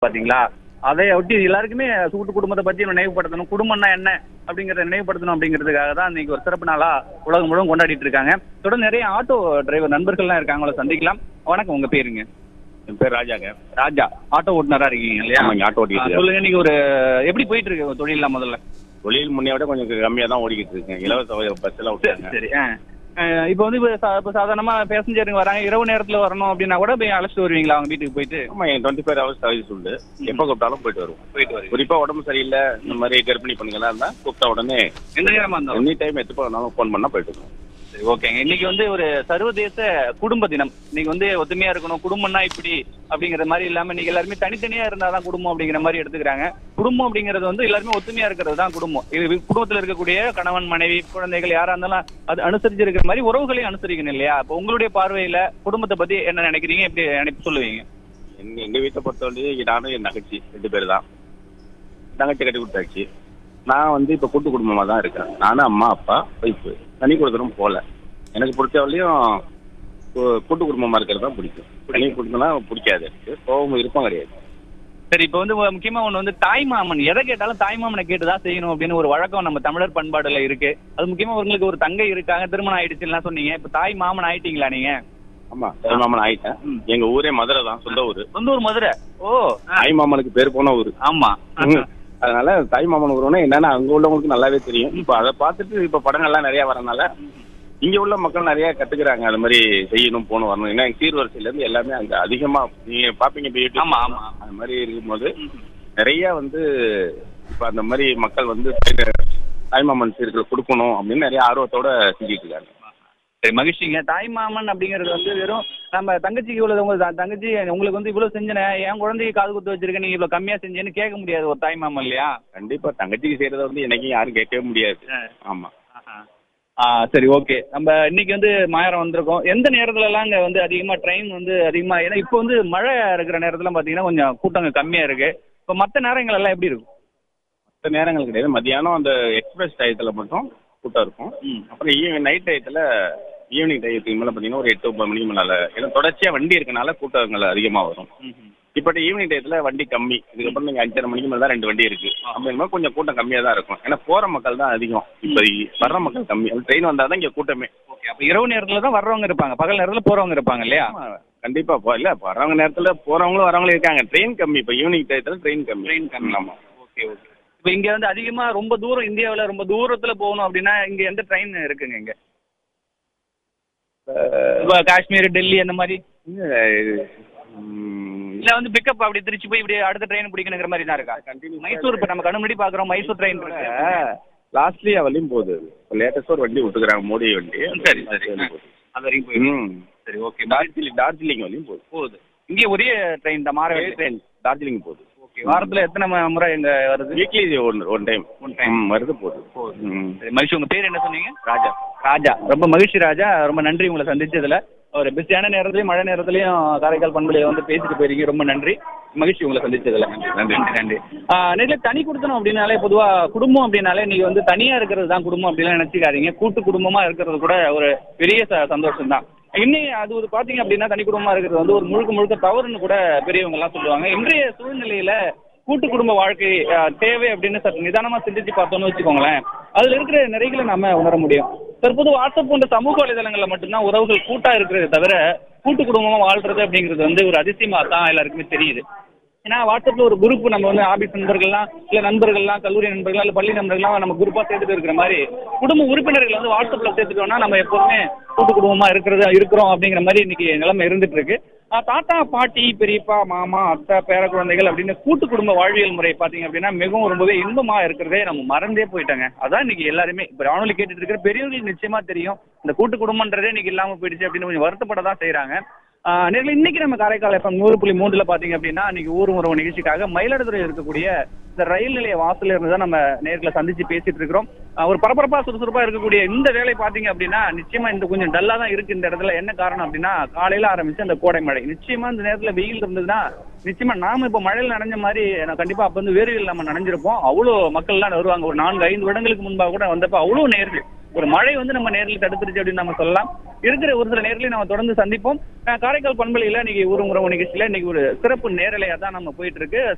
பாத்தீங்களா அதை ஒட்டி எல்லாருக்குமே கூட்டு குடும்பத்தை பத்தி நினைவுபடுத்தணும் குடும்பம்னா என்ன அப்படிங்கறத நினைவுபடுத்தணும் அப்படிங்கிறதுக்காக தான் இன்னைக்கு ஒரு சிறப்பு நாளா உலகம் முழுவதும் கொண்டாடிட்டு இருக்காங்க தொடர்ந்து நிறைய ஆட்டோ டிரைவர் நண்பர்கள்லாம் இருக்காங்க அவங்கள சந்திக்கலாம் வணக்கம் உங்க பேருங்க என் பேர் ராஜாங்க ராஜா ஆட்டோ ஓட்டுநரா இருக்கீங்க இல்லையா ஆமாங்க, ஆட்டோ ஓட்டிட்டு ஆ, இருக்கேன். சொல்லுங்க இன்னைக்கு ஒரு எப்படி போயிட்டு இருக்கு உங்க தொழிலாம் முதல்ல தொழில் முன்னே விட கொஞ்சம் கம்மியாக தான் ஓடிக்கிட்டு இருக்கேன் இலவச பஸ் எல்லாம் விட்டாங்க சரி ஆ. ஆ, இப்போ வந்து இப்போ சா- இப்போ சாதாரணமா பேசஞ்சருங்க வராங்க இரவு நேரத்துல வரணும் அப்படின்னா கூட போய் அழைச்சிட்டு வருவீங்களா அவங்க வீட்டுக்கு போயிட்டு ஆமா என் டுவெண்ட்டி ஃபோர் ஹவர்ஸ் சர்வீஸ் உண்டு எப்போ கூப்பிட்டாலும் போயிட்டு வருவோம் போயிட்டு வரீங்க குறிப்பா உடம்பு சரியில்லை இந்த மாதிரி கர்ப்பிணி பெண்களா இருந்தா கூப்பிட்ட உடனே எந்த நேரமா இருந்தாலும் எனி டைம் எப்போ வேணாலும் ஃபோன் பண்ணா போயிட்டு வருவோம் சரி ஓகேங்க இன்னைக்கு வந்து ஒரு சர்வதேச குடும்ப தினம் இன்னைக்கு வந்து ஒத்துமையா இருக்கணும் குடும்பம்னா இப்படி அப்படிங்கிற மாதிரி இல்லாம இன்னைக்கு எல்லாருமே தனித்தனியா இருந்தாதான் குடும்பம் அப்படிங்கிற மாதிரி எடுத்துக்கிறாங்க குடும்பம் அப்படிங்கிறது வந்து எல்லாருமே ஒத்துமையா இருக்கிறது தான் குடும்பம் இது குடும்பத்துல இருக்கக்கூடிய கணவன் மனைவி குழந்தைகள் யாரா இருந்தாலும் அது அனுசரிச்சு இருக்கிற மாதிரி உறவுகளையும் அனுசரிக்கணும் இல்லையா அப்போ உங்களுடைய பார்வையில குடும்பத்தை பத்தி என்ன நினைக்கிறீங்க எப்படி நினைப்பு சொல்லுவீங்க எங்க எங்க வீட்டை பொறுத்தவரையும் நானும் என் தங்கச்சி ரெண்டு பேர் தான் தங்கச்சி கட்டி கொடுத்தாச்சு நான் வந்து இப்போ கூட்டு குடும்பமா தான் இருக்கேன் நானும் அம்மா அப்பா ஒய்ஃபு தனி கொடுத்துரும் போல எனக்கு பிடிச்சவரையும் கூட்டு குடும்பமா இருக்கிறது தான் பிடிக்கும் தனி குடும்பம்னா பிடிக்காது எனக்கு கோவம் விருப்பம் கிடையாது சரி இப்போ வந்து முக்கியமா ஒண்ணு வந்து தாய் மாமன் எதை கேட்டாலும் தாய் மாமனை கேட்டுதான் செய்யணும் அப்படின்னு ஒரு வழக்கம் நம்ம தமிழர் பண்பாடுல இருக்கு அது முக்கியமா உங்களுக்கு ஒரு தங்கை இருக்காங்க திருமணம் ஆயிடுச்சுலாம் சொன்னீங்க இப்போ தாய் மாமன் ஆயிட்டீங்களா நீங்க ஆமா தாய் மாமன் ஆயிட்டேன் ம். எங்க ஊரே மதுரை தான் சொந்த ஊரு சொந்த ஊர் மதுரை ஓ தாய் மாமனுக்கு பேர் போன ஊரு ஆமா ம். அதனால தாய் மாமன் ஊருன்னா என்னன்னு அங்க உள்ளவங்களுக்கு நல்லாவே தெரியும் இப்ப அதை பார்த்துட்டு இப்ப படங்கள்லாம் நிறைய வரனால இங்க உள்ள மக்கள் நிறைய கத்துக்கிறாங்க அது மாதிரி செய்யணும் போகணும் வரணும் ஏன்னா சீர்வரிசையில இருந்து எல்லாமே அங்க அதிகமா நீங்க பாப்பீங்க இப்ப யூடியூப் ஆமா, ஆமா. அது மாதிரி இருக்கும்போது நிறைய வந்து இப்ப அந்த மாதிரி மக்கள் வந்து தாய்- தாய்மாமன் சீர்கள் கொடுக்கணும் அப்படின்னு நிறைய ஆர்வத்தோட செஞ்சுட்டு இருக்காங்க சரி மகிழ்ச்சிங்க தாய் மாமன் அப்படிங்கிறது வந்து வெறும் நம்ம தங்கச்சிக்கு இவ்வளவு உங்க த- தங்கச்சி உங்களுக்கு வந்து இவ்வளவு செஞ்சனே என் குழந்தைக்கு காது குத்து வச்சிருக்க நீங்க இவ்வளவு கம்மியா செஞ்சேன்னு கேட்க முடியாது ஒரு தாய் மாமன் இல்லையா கண்டிப்பா தங்கச்சிக்கு செய்யறத வந்து என்னைக்கும் யாரும் கேட்கவே முடியாது ஆமா ஆ சரி ஓகே நம்ம இன்னைக்கு வந்து மாயரம் வந்திருக்கோம் எந்த நேரத்துல எல்லாம் இங்க வந்து அதிகமா ட்ரெயின் வந்து அதிகமா ஏன்னா இப்போ வந்து மழை இருக்கிற நேரத்துல பாத்தீங்கன்னா கொஞ்சம் கூட்டங்க கம்மியா இருக்கு இப்போ மத்த நேரங்கள் எல்லாம் எப்படி இருக்கும் மற்ற நேரங்கள் கிடையாது மத்தியானம் அந்த எக்ஸ்பிரஸ் டயத்தில் மட்டும் கூட்டம் இருக்கும் ம். அப்புறம் ஈவினிங் நைட் டயத்தில் ஈவினிங் டயத்துக்கு மேலே பார்த்தீங்கன்னா ஒரு எட்டு ஒன்பது மணிக்கு மேலே ஏன்னா தொடர்ச்சியாக வண்டி இருக்கனால கூட்டங்கள் அதிகமாக வரும் இப்போ ஈவினிங் டயத்தில் வண்டி கம்மி இதுக்கப்புறம் நீங்கள் அஞ்சரை மணிக்கு மேலே தான் ரெண்டு வண்டி இருக்கு அப்படிங்கும்போது கொஞ்சம் கூட்டம் கம்மியாக தான் இருக்கும் ஏன்னா போகிற மக்கள் தான் அதிகம் இப்போ வர்ற மக்கள் கம்மி ட்ரெயின் வந்தால் தான் இங்கே கூட்டமே ஓகே அப்போ இரவு நேரத்துல தான் வர்றவங்க இருப்பாங்க பகல் நேரத்துல போறவங்க இருப்பாங்க இல்லையா ஆமா, கண்டிப்பா போ இல்லை வர்றவங்க நேரத்தில் போகிறவங்களும் வரவங்களும் இருக்காங்க ட்ரெயின் கம்மி இப்போ ஈவினிங் டயத்தில் ட்ரெயின் கம்மி ட்ரெயின் கம்மி ஆமாம் ஓகே ஓகே இப்போ இங்க வந்து அதிகமா ரொம்ப தூரம் இந்தியாவுல ரொம்ப தூரத்துல போகணும் அப்படின்னா இங்க எந்த ட்ரெயின் இருக்குங்க இங்க இப்போ காஷ்மீர் டெல்லி அந்த மாதிரி இல்ல வந்து பிக்கப் அப்படி திருச்சி போய் இப்படி அடுத்த ட்ரெயின் பிடிக்கணுங்கிற மாதிரி தான் இருக்கா கண்டினியூ மைசூர் இப்போ நம்ம கண்ணு முன்னாடி பாக்குறோம் மைசூர் ட்ரெயின் இருக்கு லாஸ்ட்லி அவளையும் போகுது இப்போ லேட்டஸ்ட் ஒரு வண்டி விட்டுக்கிறாங்க மோடி வண்டி சரி சரி அது வரைக்கும் போயிடும் ம் சரி ஓகே டார்ஜிலிங் டார்ஜிலிங் வரையும் போகுது போகுது இங்கே ஒரே ட்ரெயின் தான் மாற வேண்டிய ட்ரெயின் டார்ஜிலிங் போகுது ஓகே வாரத்துல எத்தனை ம- முறை இங்க வருது weekly one one time One time. ம் வருது போகுது போகுது. ம் சரி மகிழ்ச்சி உங்க பேர் என்ன சொன்னீங்க ராஜா ராஜா ரொம்ப மகிழ்ச்சி ராஜா ரொம்ப நன்றி உங்களை சந்திச்சதுல ஒரு பிஸியான நேரத்துலயும் மழை நேரத்துலயும் காரைக்கால் பண்புலையை வந்து பேசிட்டு போயிருக்கீங்க ரொம்ப நன்றி மகிழ்ச்சி உங்களை சந்திச்சதுல நன்றி நன்றி நேற்று தனி குடுத்தனம் அப்படின்னாலே பொதுவா குடும்பம் அப்படின்னாலே நீங்க வந்து தனியா இருக்கிறது தான் குடும்பம் அப்படிலாம் நினைச்சுக்காதீங்க கூட்டு குடும்பமா இருக்கிறது கூட ஒரு பெரிய ச- சந்தோஷம் தான் இன்னும் அது ஒரு பாத்தீங்க அப்படின்னா தனி குடும்பமா இருக்கிறது வந்து ஒரு முழுக்க முழுக்க தவறுன்னு கூட பெரியவங்க எல்லாம் சொல்லுவாங்க இன்றைய சூழ்நிலையில கூட்டு குடும்ப வாழ்க்கை அஹ், தேவை அப்படின்னு சற்று நிதானமா சிந்திச்சு பார்த்தோம்னு வச்சுக்கோங்களேன் அதுல இருக்கிற நிறைகளை நாம உணர முடியும் தற்போது வாட்ஸ்அப் போன்ற சமூக வலைதளங்கள்ல மட்டும்தான் உறவுகள் கூட்டா இருக்கிறதே தவிர கூட்டு குடும்பமா வாழ்றது அப்படிங்கிறது வந்து ஒரு அதிசயமா தான் எல்லாருக்குமே தெரியுது ஏன்னா வாட்ஸ்அப்ல ஒரு குரூப் நம்ம வந்து ஆபீஸ் நண்பர்கள்லாம் இல்ல நண்பர்கள்லாம் கல்லூரி நண்பர்கள்லாம் இல்ல பள்ளி நண்பர்கள்லாம் நம்ம குரூப்பா சேர்த்துட்டு இருக்கிற மாதிரி குடும்ப உறுப்பினர்கள் வந்து வாட்ஸ்அப்ல சேர்த்துட்டோம்னா நம்ம எப்போதுமே கூட்டு குடும்பமா இருக்கிறது இருக்கிறோம் அப்படிங்கிற மாதிரி இன்னைக்கு நிலைமை இருந்துட்டு இருக்கு ஆஹ் தாத்தா பாட்டி பெரியப்பா மாமா அத்தை பேர குழந்தைகள் அப்படின்னு கூட்டு குடும்ப வாழ்வியல் முறை பாத்தீங்க அப்படின்னா மிகவும் ரொம்பவே இன்பமா இருக்கிறதே நம்ம மறந்தே போயிட்டாங்க அதான் இன்னைக்கு எல்லாருமே இப்ப வானொலி கேட்டுட்டு இருக்கிற பெரியவர்களுக்கு நிச்சயமா தெரியும் இந்த கூட்டு குடும்பம்ன்றதே இன்னைக்கு இல்லாம போயிடுச்சு அப்படின்னு கொஞ்சம் வருத்தப்பட தான் செய்யறாங்க ஆஹ் நேர்ல இன்னைக்கு நம்ம காரைக்கால் எஃப்எம் நூறு புள்ளி மூன்றுல பாத்தீங்க அப்படின்னா இன்னைக்கு ஊர் உறவு நிகழ்ச்சிக்காக மயிலாடுதுறையில் இருக்கக்கூடிய இந்த ரயில் நிலைய வாசல்ல இருந்து தான் நம்ம நேர்ல சந்திச்சு பேசிட்டு இருக்கிறோம் ஆஹ் ஒரு பரபரப்பா சுறுசுறுப்பா இருக்கக்கூடிய இந்த வேலை பாத்தீங்க அப்படின்னா நிச்சயமா இந்த கொஞ்சம் டல்லா தான் இருக்கு இந்த இடத்துல என்ன காரணம் அப்படின்னா காலையில ஆரம்பிச்சு அந்த கோடை மழை நிச்சயமா இந்த நேரத்துல வெயில் இருந்ததுன்னா நிச்சயமா நாம இப்ப மழையில் நனைஞ்ச மாதிரி நான் கண்டிப்பா அப்ப வந்து வேர்வையில் நம்ம நனைஞ்சிருப்போம் அவ்வளோ மக்கள்லாம் வருவாங்க ஒரு நான்கு ஐந்து வருடங்களுக்கு முன்பாக கூட வந்தப்ப அவ்வளோ நேர்கள் ஒரு மழை வந்து நம்ம நேரில் தடுத்துருச்சு அப்படின்னு நம்ம சொல்லலாம் இருக்கிற ஒரு சில நேரலையும் நம்ம தொடர்ந்து சந்திப்போம் அஹ் காரைக்கால் பண்பலையில இன்னைக்கு ஒரு முறை நிகழ்ச்சியில இன்னைக்கு ஒரு சிறப்பு நேரலையா தான் நம்ம போயிட்டு இருக்கு